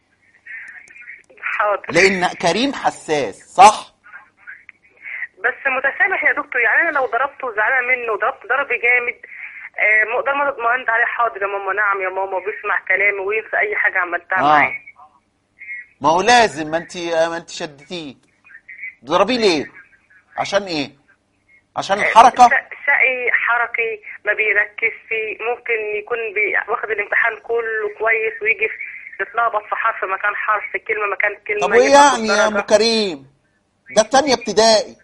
حاضر لان كريم حساس صح بس متسامح يا دكتور يعني انا لو ضربته وزعلانه منه وضربت ضرب جامد آه، ما اقدر ما اطمئنت عليه حاضر يا ماما نعم يا ماما وبيسمع كلامي وينسى اي حاجه عملتها اه معاه ما هو لازم ما انت ما انت شدتيه تضربيه ليه عشان ايه عشان الحركه ش- شقي حركي ما بيركز فيه ممكن يكون بي... واخد الامتحان كله كويس ويجي في- يتلخبط في حرف مكان حرف كلمه مكان كلمه طب وايه يبقى يعني يا ام درجة. كريم ده التانية ابتدائي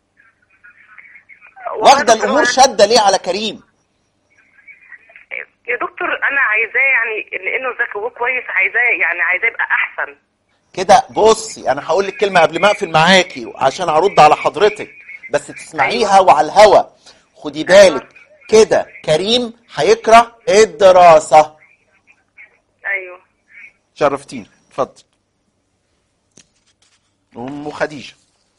والله واخده دكتور الامور أنا- شاده ليه على كريم يا دكتور انا عايزاه يعني لانه ذكي وكويس عايزاه يعني عايزاه يبقى احسن كده بصي انا هقول لك كلمه قبل ما اقفل معاكي عشان هرد على حضرتك بس تسمعيها وعلى الهوا خدي بالك كده كريم هيكره الدراسه ايوه شرفتيني اتفضل ام خديجه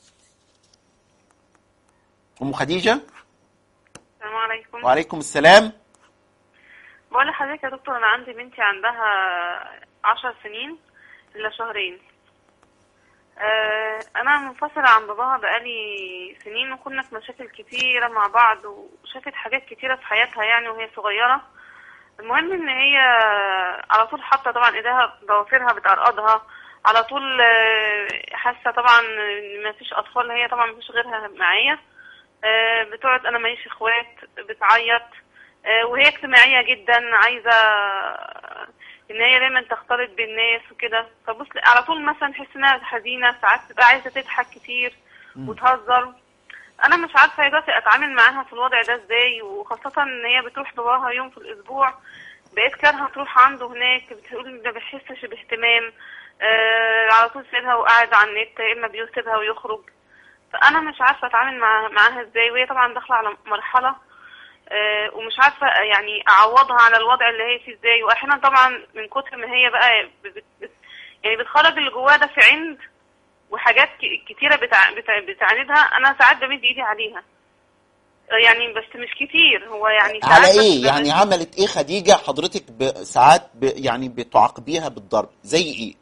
ام خديجه السلام عليكم وعليكم السلام بقول لحضرتك يا دكتور انا عندي بنتي عندها عشر سنين الا شهرين آه، انا منفصلة عن باباها بقالي سنين وكنا في مشاكل كتيرة مع بعض وشافت حاجات كتيرة في حياتها يعني وهي صغيرة المهم ان هي على طول حاطة طبعا ايديها ضوافرها بتقرقضها على طول آه، حاسة طبعا ان مفيش اطفال هي طبعا مفيش غيرها معايا آه، بتقعد انا ماليش اخوات بتعيط آه، وهي اجتماعية جدا عايزة ان هي دايما تختلط بالناس وكده فبص على طول مثلا تحس انها حزينة ساعات تبقى عايزة تضحك كتير وتهزر انا مش عارفة يا دلوقتي اتعامل معاها في الوضع ده ازاي وخاصة ان هي بتروح باباها يوم في الاسبوع بقيت كارهة تروح عنده هناك بتقول ما بحسش باهتمام آه على طول سيبها وقاعد على النت يا اما بيسيبها ويخرج فانا مش عارفه اتعامل مع معاها ازاي وهي طبعا داخله على مرحله آه، ومش عارفه يعني اعوضها على الوضع اللي هي فيه ازاي واحيانا طبعا من كتر ما هي بقى بت بت يعني بتخرج اللي جواها ده في عند وحاجات ك- كتيره بتع... بتع... بتعاندها انا ساعات بمد ايدي عليها آه، يعني بس مش كتير هو يعني ساعات على بس ايه بمد- يعني عملت ايه خديجه حضرتك ب- ساعات ب... يعني بتعاقبيها بالضرب زي ايه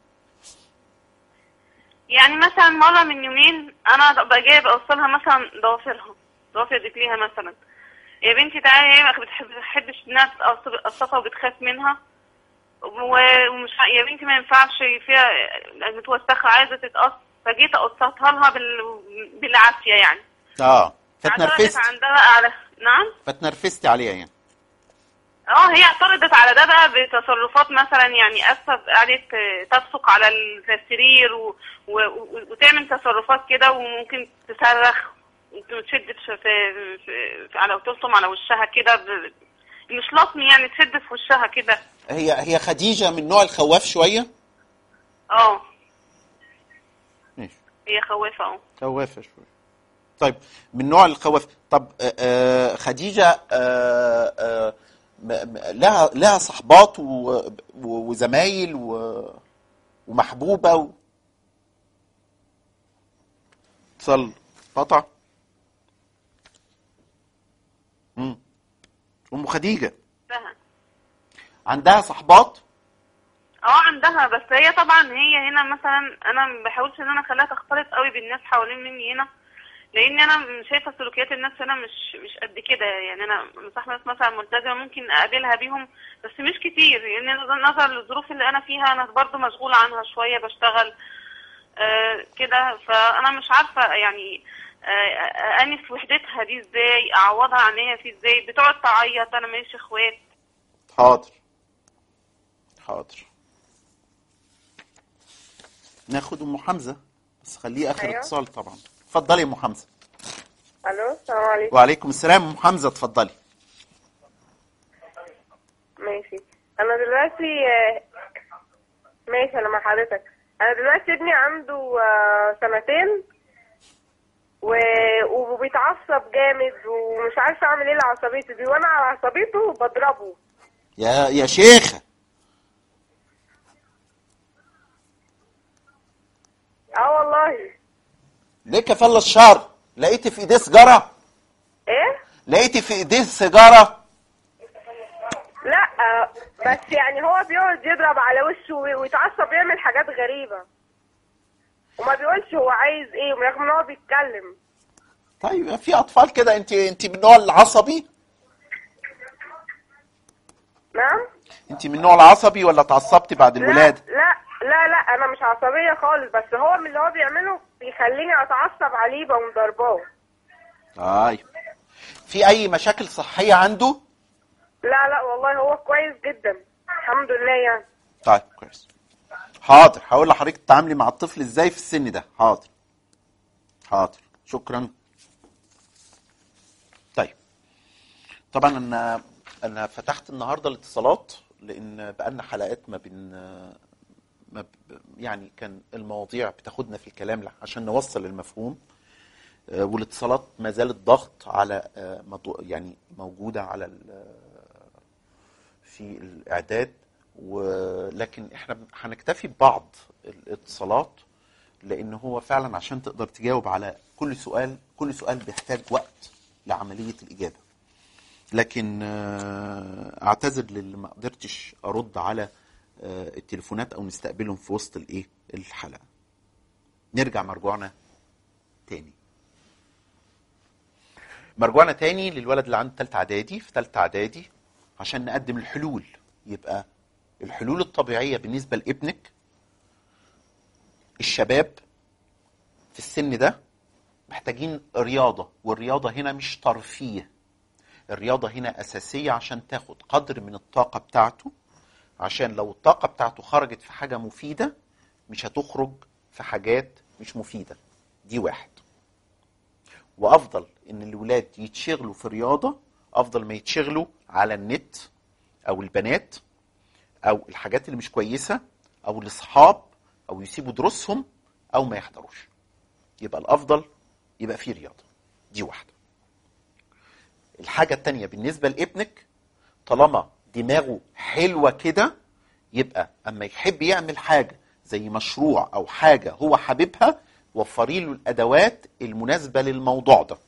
يعني مثلا مرة من يومين أنا بقى جاية بوصلها مثلا ضوافرها ضوافر رجليها مثلا يا بنتي تعالي هي ما بتحب- بتحبش إنها تقصفها وبتخاف منها و- ومش ع- يا بنتي ما ينفعش فيها متوسخة عايزة تتقص فجيت قصتها لها بال... بالعافية يعني اه اعترضت فتنرفزت عندها بقى على نعم فتنرفزتي عليها يعني اه هي اعترضت على ده بقى بتصرفات مثلا يعني اسف قعدت تبصق على السرير و... و... و... وتعمل تصرفات كده وممكن تصرخ وتشد في... في... في... على وتلطم على وشها كده ب... مش لطم يعني تشد في وشها كده هي هي خديجه من نوع الخواف شويه اه ماشي هي خوافة اه خوافه شويه طيب من نوع الخواف طب آه، آه، خديجه آه، آه، م- م- لها لها صحبات و- و- وزمايل و- ومحبوبه و... اتصل قطع مم. ام خديجه فاهمة. عندها صحبات اه عندها بس هي طبعا هي هنا مثلا انا ما بحاولش ان انا اخليها تختلط قوي بالناس حوالين مني هنا لان انا شايفه سلوكيات الناس هنا مش مش قد كده يعني انا مصاحبه ناس مثلا ملتزمه ممكن اقابلها بيهم بس مش كتير لان نظرا للظروف اللي انا فيها انا برضو مشغوله عنها شويه بشتغل آه كده فانا مش عارفه يعني آه انس وحدتها دي ازاي اعوضها عن هي في ازاي بتقعد تعيط انا ماليش اخوات حاضر حاضر ناخد ام حمزه بس خليه اخر أيوة. اتصال طبعا اتفضلي يا ام حمزه الو السلام عليكم وعليكم السلام ام حمزه اتفضلي ماشي انا دلوقتي آه، ماشي انا مع حضرتك انا دلوقتي ابني عنده آه، سنتين و... وبيتعصب جامد ومش عارفه اعمل ايه لعصبيته دي وانا على عصبيته بضربه يا يا شيخه اه والله ليه كفل الشر لقيتي في ايديه سيجاره ايه لقيتي في ايديه سيجاره لا آه، بس يعني هو بيقعد يضرب على وشه وي- ويتعصب يعمل حاجات غريبه وما بيقولش هو عايز ايه رغم ان هو بيتكلم طيب في اطفال كده انت انت من النوع العصبي نعم انت من النوع العصبي ولا اتعصبتي بعد الولاده لا لا لا لا انا مش عصبيه خالص بس هو من اللي هو بيعمله بيخليني اتعصب عليه بقوم ضرباه طيب في اي مشاكل صحيه عنده لا لا والله هو كويس جدا الحمد لله يعني طيب كويس حاضر هقول لحضرتك تتعاملي مع الطفل ازاي في السن ده حاضر حاضر شكرا طيب طبعا انا انا فتحت النهارده الاتصالات لان بقالنا حلقات ما بين ما ب... يعني كان المواضيع بتاخدنا في الكلام عشان نوصل المفهوم آه، والاتصالات ما زالت ضغط على آه، موضوع- يعني موجوده على ال- في الاعداد ولكن احنا هنكتفي ببعض الاتصالات لان هو فعلا عشان تقدر تجاوب على كل سؤال كل سؤال بيحتاج وقت لعمليه الاجابه لكن آه، اعتذر للي ما قدرتش ارد على آه، التليفونات او نستقبلهم في وسط الايه الحلقه نرجع مرجوعنا تاني مرجوعنا تاني للولد اللي عنده تالتة اعدادي في تالتة اعدادي عشان نقدم الحلول يبقى الحلول الطبيعية بالنسبة لابنك الشباب في السن ده محتاجين رياضة والرياضة هنا مش ترفيه الرياضة هنا أساسية عشان تاخد قدر من الطاقة بتاعته عشان لو الطاقة بتاعته خرجت في حاجة مفيدة مش هتخرج في حاجات مش مفيدة دي واحد وافضل ان الولاد يتشغلوا في رياضه افضل ما يتشغلوا على النت او البنات او الحاجات اللي مش كويسه او الاصحاب او يسيبوا دروسهم او ما يحضروش يبقى الافضل يبقى في رياضه دي واحده الحاجه التانية بالنسبه لابنك طالما دماغه حلوه كده يبقى اما يحب يعمل حاجه زي مشروع او حاجه هو حاببها وفري له الادوات المناسبه للموضوع ده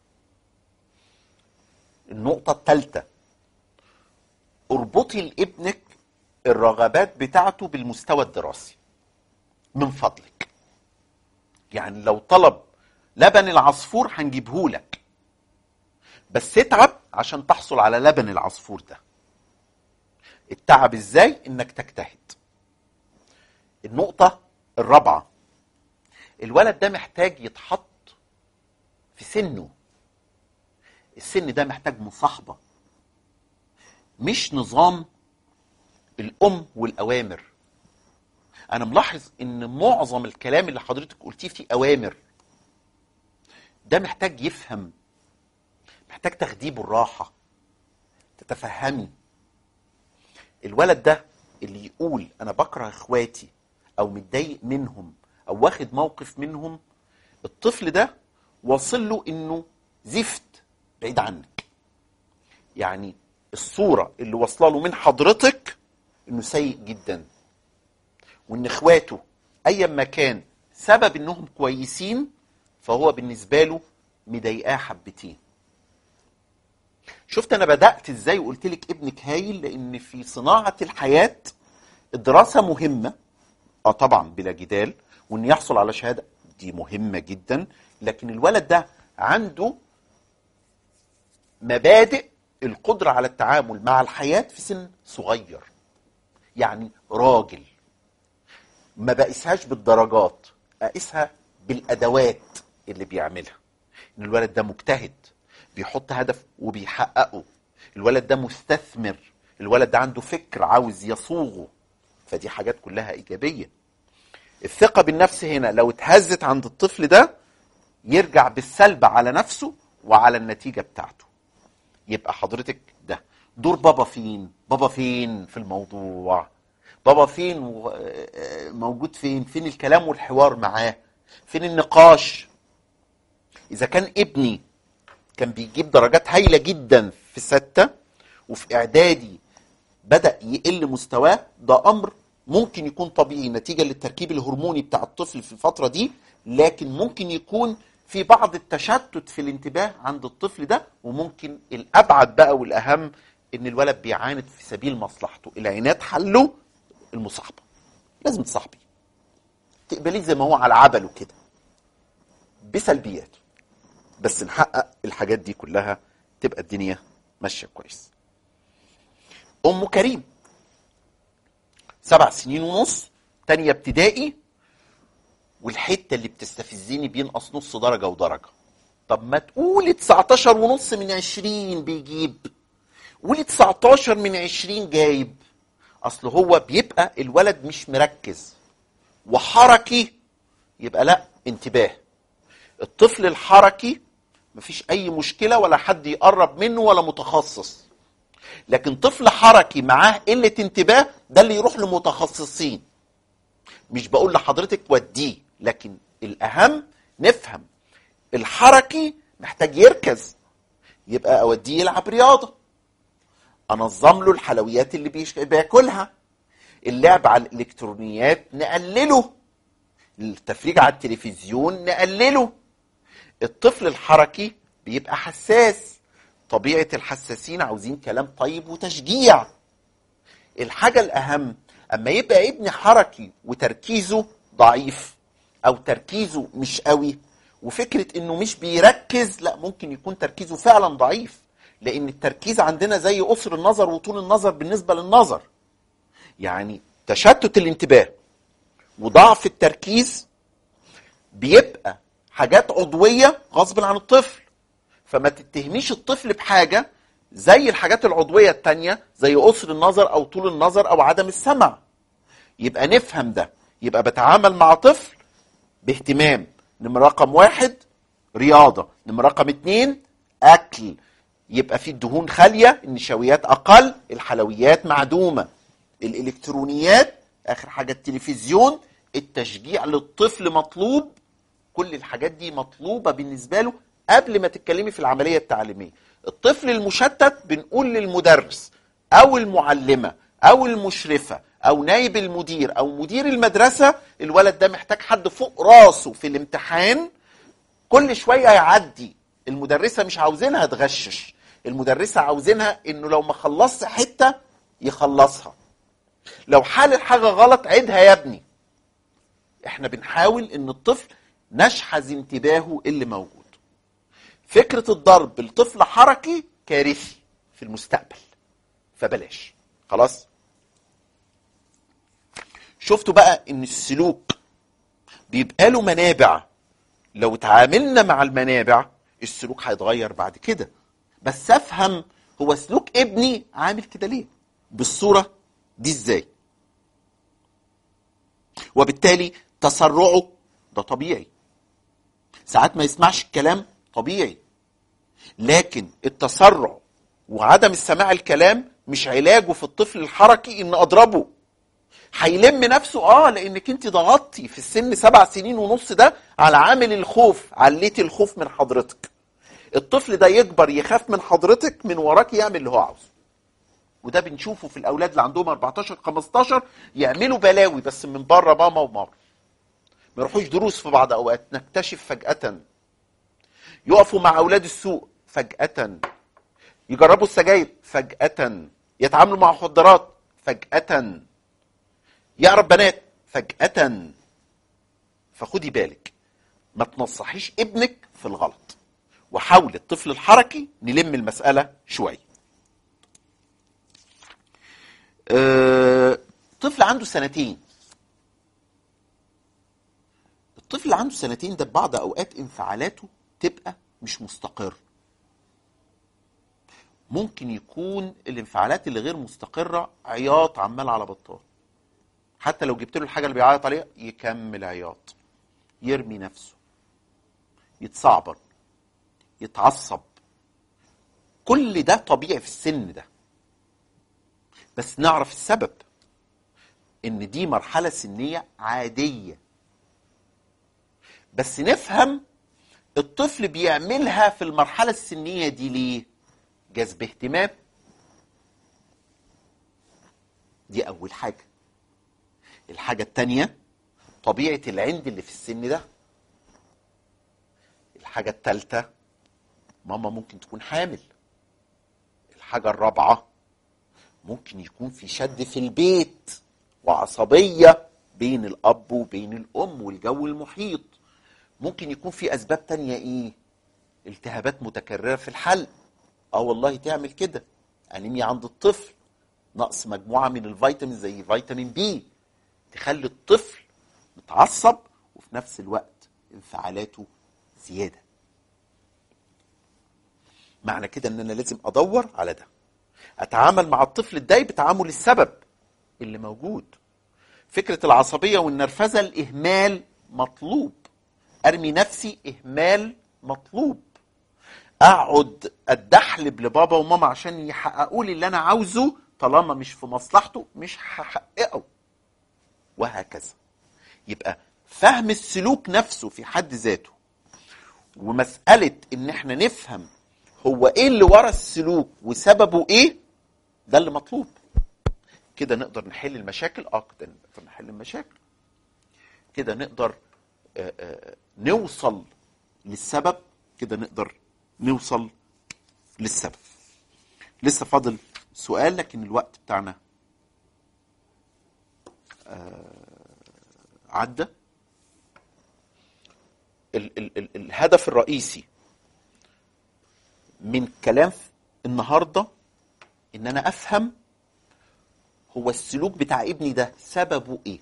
النقطه الثالثه اربطي لابنك الرغبات بتاعته بالمستوى الدراسي من فضلك يعني لو طلب لبن العصفور هنجيبه لك بس اتعب عشان تحصل على لبن العصفور ده التعب ازاي انك تجتهد النقطة الرابعة الولد ده محتاج يتحط في سنه السن ده محتاج مصاحبة مش نظام الأم والأوامر أنا ملاحظ إن معظم الكلام اللي حضرتك قلتيه فيه أوامر ده محتاج يفهم محتاج تخديه بالراحة تتفهمي الولد ده اللي يقول أنا بكره إخواتي او متضايق منهم او واخد موقف منهم الطفل ده واصل له انه زفت بعيد عنك يعني الصورة اللي واصله له من حضرتك انه سيء جدا وان اخواته ايا ما كان سبب انهم كويسين فهو بالنسبة له مضايقاه حبتين شفت انا بدأت ازاي وقلت لك ابنك هايل لان في صناعة الحياة الدراسة مهمة اه طبعا بلا جدال وان يحصل على شهادة دي مهمة جدا لكن الولد ده عنده مبادئ القدرة على التعامل مع الحياة في سن صغير يعني راجل ما بقيسهاش بالدرجات اقيسها بالادوات اللي بيعملها ان الولد ده مجتهد بيحط هدف وبيحققه الولد ده مستثمر الولد ده عنده فكر عاوز يصوغه فدي حاجات كلها ايجابيه الثقه بالنفس هنا لو اتهزت عند الطفل ده يرجع بالسلب على نفسه وعلى النتيجه بتاعته يبقى حضرتك ده دور بابا فين بابا فين في الموضوع بابا فين و- آه، موجود فين فين الكلام والحوار معاه فين النقاش اذا كان ابني كان بيجيب درجات هايله جدا في ستة وفي اعدادي بدا يقل مستواه ده امر ممكن يكون طبيعي نتيجه للتركيب الهرموني بتاع الطفل في الفتره دي لكن ممكن يكون في بعض التشتت في الانتباه عند الطفل ده وممكن الابعد بقى والاهم ان الولد بيعاند في سبيل مصلحته العناد حله المصاحبه لازم تصاحبي تقبليه زي ما هو على عبله كده بسلبياته بس نحقق الحاجات دي كلها تبقى الدنيا ماشيه كويس ام كريم سبع سنين ونص تانية ابتدائي والحته اللي بتستفزني بينقص نص درجه ودرجه طب ما تقولي 19 ونص من 20 بيجيب قولي 19 من 20 جايب اصل هو بيبقى الولد مش مركز وحركي يبقى لا انتباه الطفل الحركي مفيش اي مشكله ولا حد يقرب منه ولا متخصص لكن طفل حركي معاه قله انتباه ده اللي يروح لمتخصصين مش بقول لحضرتك وديه لكن الاهم نفهم الحركي محتاج يركز يبقى اوديه يلعب رياضه انظم له الحلويات اللي بيش- بياكلها اللعب على الالكترونيات نقلله التفريج على التلفزيون نقلله الطفل الحركي بيبقى حساس طبيعة الحساسين عاوزين كلام طيب وتشجيع الحاجة الأهم أما يبقى ابني حركي وتركيزه ضعيف أو تركيزه مش قوي وفكرة إنه مش بيركز لا ممكن يكون تركيزه فعلا ضعيف لأن التركيز عندنا زي قصر النظر وطول النظر بالنسبة للنظر يعني تشتت الانتباه وضعف التركيز بيبقى حاجات عضويه غصب عن الطفل فما تتهميش الطفل بحاجه زي الحاجات العضويه التانية زي قصر النظر او طول النظر او عدم السمع يبقى نفهم ده يبقى بتعامل مع طفل باهتمام نمرة رقم واحد رياضة نمرة رقم اتنين أكل يبقى في الدهون خالية النشويات أقل الحلويات معدومة الإلكترونيات آخر حاجة التلفزيون التشجيع للطفل مطلوب كل الحاجات دي مطلوبة بالنسبة له قبل ما تتكلمي في العملية التعليمية الطفل المشتت بنقول للمدرس أو المعلمة أو المشرفة أو نايب المدير أو مدير المدرسة الولد ده محتاج حد فوق راسه في الامتحان كل شوية يعدي المدرسة مش عاوزينها تغشش المدرسة عاوزينها انه لو ما خلصش حتة يخلصها لو حال الحاجة غلط عيدها يا ابني احنا بنحاول ان الطفل نشحذ انتباهه اللي موجود فكرة الضرب لطفل حركي كارثي في المستقبل فبلاش خلاص شفتوا بقى ان السلوك بيبقى له منابع لو تعاملنا مع المنابع السلوك هيتغير بعد كده بس افهم هو سلوك ابني عامل كده ليه بالصورة دي ازاي وبالتالي تسرعه ده طبيعي ساعات ما يسمعش الكلام طبيعي لكن التسرع وعدم السماع الكلام مش علاجه في الطفل الحركي ان اضربه هيلم نفسه اه لانك انت ضغطتي في السن سبع سنين ونص ده على عامل الخوف عليتي الخوف من حضرتك الطفل ده يكبر يخاف من حضرتك من وراك يعمل اللي هو عاوزه وده بنشوفه في الاولاد اللي عندهم 14 15 يعملوا بلاوي بس من بره ماما وماما ما يروحوش دروس في بعض اوقات نكتشف فجاه يقفوا مع اولاد السوق فجاه يجربوا السجاير فجاه يتعاملوا مع مخدرات فجاه يعرف بنات فجاه فخدي بالك ما تنصحيش ابنك في الغلط وحاول الطفل الحركي نلم المساله شويه آه، طفل عنده سنتين الطفل اللي عنده سنتين ده ببعض اوقات انفعالاته تبقى مش مستقر ممكن يكون الانفعالات اللي غير مستقره عياط عمال على بطال حتى لو جبت له الحاجه اللي بيعيط عليها يكمل عياط يرمي نفسه يتصعبر يتعصب كل ده طبيعي في السن ده بس نعرف السبب ان دي مرحله سنيه عاديه بس نفهم الطفل بيعملها في المرحله السنيه دي ليه جذب اهتمام دي اول حاجه الحاجه التانيه طبيعه العند اللي في السن ده الحاجه التالته ماما ممكن تكون حامل الحاجه الرابعه ممكن يكون في شد في البيت وعصبية بين الأب وبين الأم والجو المحيط ممكن يكون في أسباب تانية إيه التهابات متكررة في الحلق اه والله تعمل كده أنيميا عند الطفل نقص مجموعة من الفيتامين زي فيتامين بي تخلي الطفل متعصب وفي نفس الوقت انفعالاته زيادة معنى كده ان انا لازم ادور على ده اتعامل مع الطفل الداي بتعامل السبب اللي موجود فكرة العصبية والنرفزة الإهمال مطلوب أرمي نفسي إهمال مطلوب أقعد أتدحلب لبابا وماما عشان يحققوا لي اللي أنا عاوزه طالما مش في مصلحته مش هحققه وهكذا يبقى فهم السلوك نفسه في حد ذاته ومسألة إن إحنا نفهم هو إيه اللي ورا السلوك وسببه إيه ده اللي مطلوب كده نقدر نحل المشاكل اه كده نقدر نحل المشاكل كده نقدر آه، آه، نوصل للسبب كده نقدر نوصل للسبب لسه فاضل سؤال لكن الوقت بتاعنا آه، عدى ال ال ال الهدف الرئيسي من كلام النهارده ان انا افهم هو السلوك بتاع ابني ده سببه ايه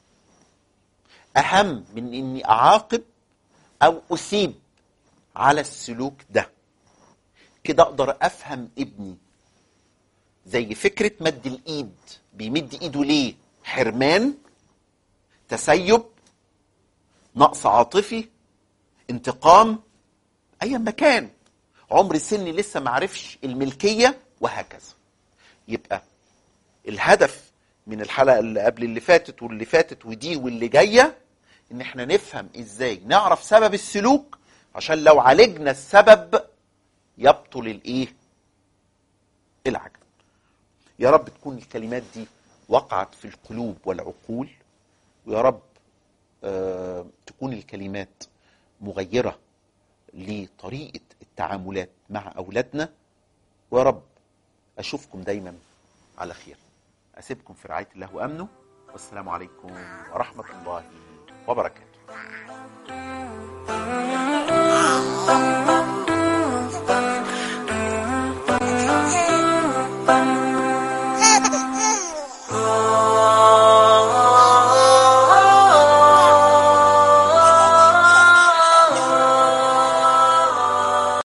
اهم من اني اعاقب او اثيب على السلوك ده كده اقدر افهم ابني زي فكره مد الايد بيمد ايده ليه حرمان تسيب نقص عاطفي انتقام ايا ما كان عمر سني لسه معرفش الملكيه وهكذا يبقى الهدف من الحلقه اللي قبل اللي فاتت واللي فاتت ودي واللي جايه ان احنا نفهم ازاي نعرف سبب السلوك عشان لو عالجنا السبب يبطل الايه العجب يا رب تكون الكلمات دي وقعت في القلوب والعقول ويا رب آه تكون الكلمات مغيره لطريقه التعاملات مع اولادنا ويا رب اشوفكم دايما على خير اسيبكم في رعايه الله وامنه والسلام عليكم ورحمه الله وبركاته